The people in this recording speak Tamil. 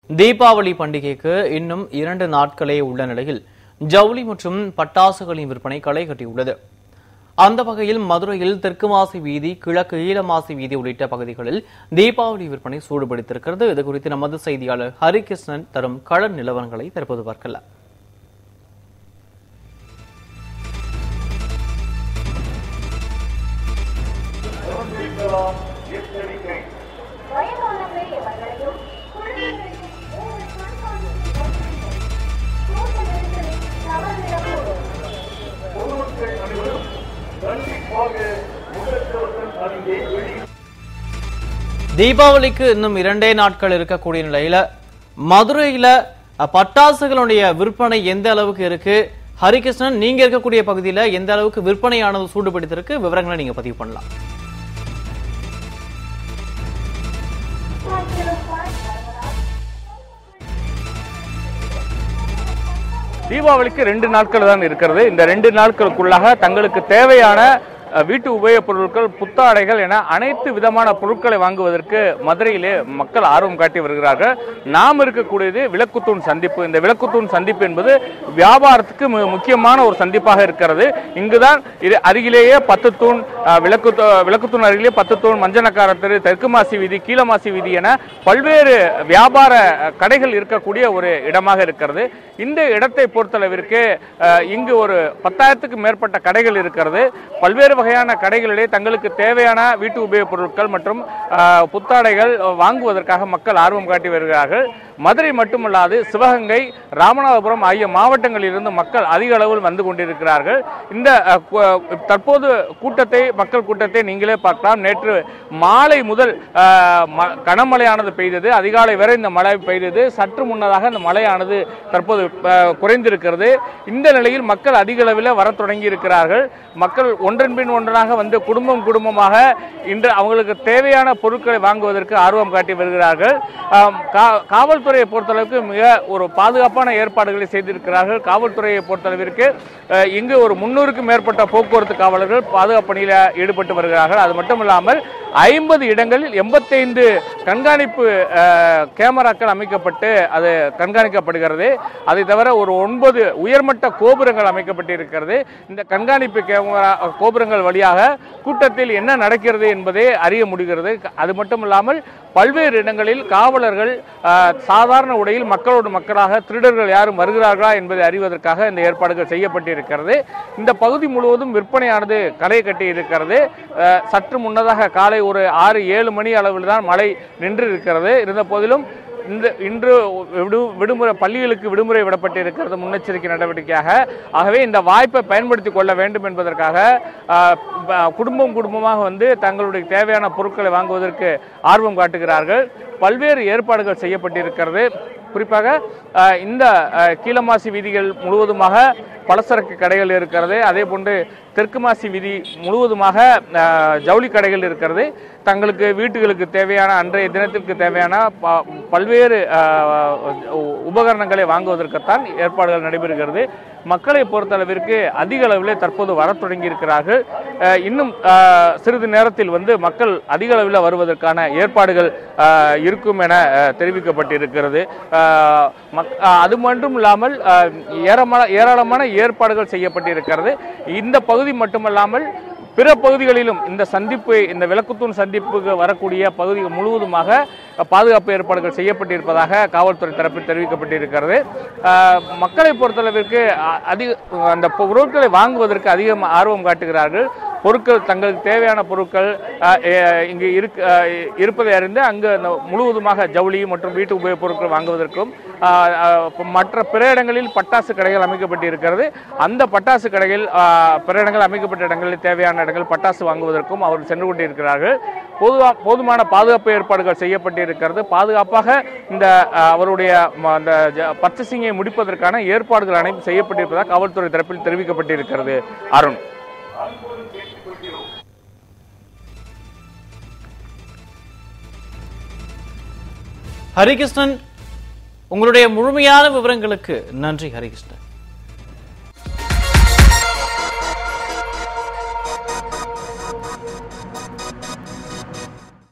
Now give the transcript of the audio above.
தீபாவளி பண்டிகைக்கு இன்னும் இரண்டு நாட்களே உள்ள நிலையில் ஜவுளி மற்றும் பட்டாசுகளின் விற்பனை களை கட்டியுள்ளது அந்த வகையில் மதுரையில் தெற்கு மாசி வீதி கிழக்கு ஈழமாசி வீதி உள்ளிட்ட பகுதிகளில் தீபாவளி விற்பனை சூடுபிடித்திருக்கிறது இது குறித்து நமது செய்தியாளர் ஹரிகிருஷ்ணன் தரும் கள நிலவரங்களை தற்போது பார்க்கலாம் வயதான பெரியவர்களையும் குழந்தைகளையும் ஒரு கண்காணிப்பு கூட்ட நெரிசலில் தவறிவிடக்கூடும் பொதுமக்கள் அனைவரும் கண்டிப்பாக முகக்கவசம் அணிந்தே வெளி தீபாவளிக்கு இன்னும் இரண்டே நாட்கள் இருக்கக்கூடிய நிலையில மதுரையில அஹ், பட்டாசுகளுடைய விற்பனை எந்த அளவுக்கு இருக்கு ஹரிகிருஷ்ணன் நீங்க இருக்கக்கூடிய பகுதியில எந்த அளவுக்கு விற்பனையானது சூடுபிடித்திருக்கு விவரங்களை நீங்க பதிவு பண்ணலாம் காற்றிலும் பறந்து வருவதால் தீபாவளிக்கு ரெண்டு நாட்கள் தான் இருக்கிறது இந்த ரெண்டு நாட்களுக்குள்ளாக தங்களுக்கு தேவையான அஹ், வீட்டு உபயோகப் பொருட்கள் புத்தாடைகள் என அனைத்து விதமான பொருட்களை வாங்குவதற்கு மதுரையிலே மக்கள் ஆர்வம் காட்டி வருகிறார்கள் நாம் இருக்கக்கூடியது விளக்குத்தூண் சந்திப்பு இந்த விளக்குத்தூண் சந்திப்பு என்பது வியாபாரத்துக்கு மிக முக்கியமான ஒரு சந்திப்பாக இருக்கிறது இங்குதான் இது அருகிலேயே பத்து தூண் அஹ், விளக்கு விளக்குத்தூண் அருகிலே பத்து தூண் மஞ்சனக்கார தெரு தெற்கு மாசி வீதி கீழமாசி வீதி என பல்வேறு வியாபார அஹ், கடைகள் இருக்கக்கூடிய ஒரு இடமாக இருக்கிறது இந்த இடத்தை பொறுத்தளவிற்கு அஹ், இங்கு ஒரு பத்தாயிரத்துக்கு மேற்பட்ட கடைகள் இருக்கிறது பல்வேறு வகையான கடைகளிலே தங்களுக்கு தேவையான வீட்டு உபயோகப் பொருட்கள் மற்றும் அஹ், புத்தாடைகள் வாங்குவதற்காக மக்கள் ஆர்வம் காட்டி வருகிறார்கள் மதுரை மட்டுமல்லாது சிவகங்கை ராமநாதபுரம் ஆகிய மாவட்டங்களில் இருந்து மக்கள் அதிக அளவில் வந்து கொண்டிருக்கிறார்கள் இந்த அஹ், கு- தற்போது கூட்டத்தை மக்கள் கூட்டத்தை நீங்களே பார்க்கலாம் நேற்று மாலை முதல் அஹ், ம- கனமழையானது பெய்தது அதிகாலை வரை இந்த மழை பெய்தது சற்று முன்னதாக இந்த மழையானது தற்போது அஹ், குறைந்திருக்கிறது இந்த நிலையில் மக்கள் அதிக அளவில் வரத் தொடங்கி இருக்கிறார்கள் மக்கள் ஒன்றன் பின் ஒன்றனாக வந்து குடும்பம் குடும்பமாக இன்று அவங்களுக்கு தேவையான பொருட்களை வாங்குவதற்கு ஆர்வம் காட்டி வருகிறார்கள் ஆம், கா- காவல்துறையை பொறுத்தளவுக்கு மிக ஒரு பாதுகாப்பான ஏற்பாடுகளை செய்திருக்கிறார்கள் காவல்துறையை பொறுத்தளவிற்கு அஹ், இங்கு ஒரு முன்னூறுக்கும் மேற்பட்ட போக்குவரத்து காவலர்கள் பாதுகாப்பு பணியில் ஈடுபட்டு வருகிறார்கள் அது மட்டும் இல்லாமல் ஐம்பது இடங்களில் எண்பத்தைந்து கண்காணிப்பு அஹ், கேமராக்கள் அமைக்கப்பட்டு அது கண்காணிக்கப்படுகிறது அதை தவிர ஒரு ஒன்பது உயர்மட்ட கோபுரங்கள் அமைக்கப்பட்டிருக்கிறது இந்த கண்காணிப்பு கேமரா கோபுரங்கள் வழியாக கூட்டத்தில் என்ன நடக்கிறது என்பதை அறிய முடிகிறது அது மட்டும் இல்லாமல் பல்வேறு இடங்களில் காவலர்கள் அஹ், சாதாரண உடையில் மக்களோடு மக்களாக திருடர்கள் யாரும் வருகிறார்களா என்பதை அறிவதற்காக இந்த ஏற்பாடுகள் செய்யப்பட்டிருக்கிறது இந்த பகுதி முழுவதும் விற்பனையானது களை கட்டி இருக்கிறது அஹ், சற்று முன்னதாக காலை ஒரு ஆறு ஏழு மணி அளவில் தான் மழை நின்று இருக்கிறது இருந்த போதிலும் இந்த இன்று விடு விடுமுறை பள்ளிகளுக்கு விடுமுறை விடப்பட்டிருக்கிறது முன்னெச்சரிக்கை நடவடிக்கையாக ஆகவே இந்த வாய்ப்பை பயன்படுத்தி கொள்ள வேண்டும் என்பதற்காக ஆஹ், ப- குடும்பம் குடும்பமாக வந்து தங்களுடைய தேவையான பொருட்களை வாங்குவதற்கு ஆர்வம் காட்டுகிறார்கள் பல்வேறு ஏற்பாடுகள் செய்யப்பட்டிருக்கிறது குறிப்பாக ஆஹ், இந்த ஆஹ், கீழமாசி வீதிகள் முழுவதுமாக பலசரக்கு கடைகள் இருக்கிறது அதே போன்று தெற்கு மாசி வீதி முழுவதுமாக ஆஹ், ஜவுளி கடைகள் இருக்கிறது தங்களுக்கு வீட்டுகளுக்கு தேவையான அன்றைய தினத்திற்கு தேவையான ப- பல்வேறு ஆஹ், உ- உபகரணங்களை வாங்குவதற்குத்தான் ஏற்பாடுகள் நடைபெறுகிறது மக்களை பொறுத்தளவிற்கு அதிக அளவில் தற்போது வரத் தொடங்கி இருக்கிறார்கள் ஆஹ், இன்னும் ஆஹ், சிறிது நேரத்தில் வந்து மக்கள் அதிக அளவில் வருவதற்கான ஏற்பாடுகள் ஆஹ், இருக்கும் என ஆஹ், தெரிவிக்கப்பட்டிருக்கிறது ஆஹ், மக்- ஆஹ், அது மட்டும் இல்லாமல் ஆஹ், ஏராளமான ஏராளமான ஏற்பாடுகள் செய்யப்பட்டிருக்கிறது இந்த பகுதி மட்டுமல்லாமல் பிற பகுதிகளிலும் இந்த சந்திப்பு இந்த விளக்குத்தூண் சந்திப்புக்கு வரக்கூடிய பகுதிகள் முழுவதுமாக பாதுகாப்பு ஏற்பாடுகள் செய்யப்பட்டிருப்பதாக காவல்துறை தரப்பில் தெரிவிக்கப்பட்டிருக்கிறது ஆஹ், மக்களை பொறுத்தளவிற்கு அ- அதிக அந்த பொருட்களை வாங்குவதற்கு அதிகம் ஆர்வம் காட்டுகிறார்கள் பொருட்கள் தங்களுக்கு தேவையான பொருட்கள் ஆஹ், எ- இங்கு இருக்க ஆஹ், இருப்பதை அறிந்து அங்கு அந்த முழுவதுமாக ஜவுளி மற்றும் வீட்டு உபயோகப் பொருட்கள் வாங்குவதற்கும் ஆஹ், ஆஹ், மற்ற பிற இடங்களில் பட்டாசு கடைகள் அமைக்கப்பட்டிருக்கிறது அந்த பட்டாசு கடைகள் ஆஹ், பிற இடங்கள் அமைக்கப்பட்ட இடங்களில் தேவையான இடங்கள் பட்டாசு வாங்குவதற்கும் அவர் சென்று கொண்டிருக்கிறார்கள் பொதுவா போதுமான பாதுகாப்பு ஏற்பாடுகள் செய்யப்பட்டிருக்கிறது பாதுகாப்பாக இந்த ஆஹ், அவருடைய ம- அந்த பர்ச்சேசிங்கை முடிப்பதற்கான ஏற்பாடுகள் அனைத்தும் செய்யப்பட்டிருப்பதாக காவல்துறை தரப்பில் தெரிவிக்கப்பட்டிருக்கிறது அருண் ஹரிகிருஷ்ணன் உங்களுடைய முழுமையான விவரங்களுக்கு நன்றி ஹரிகிருஷ்ணன்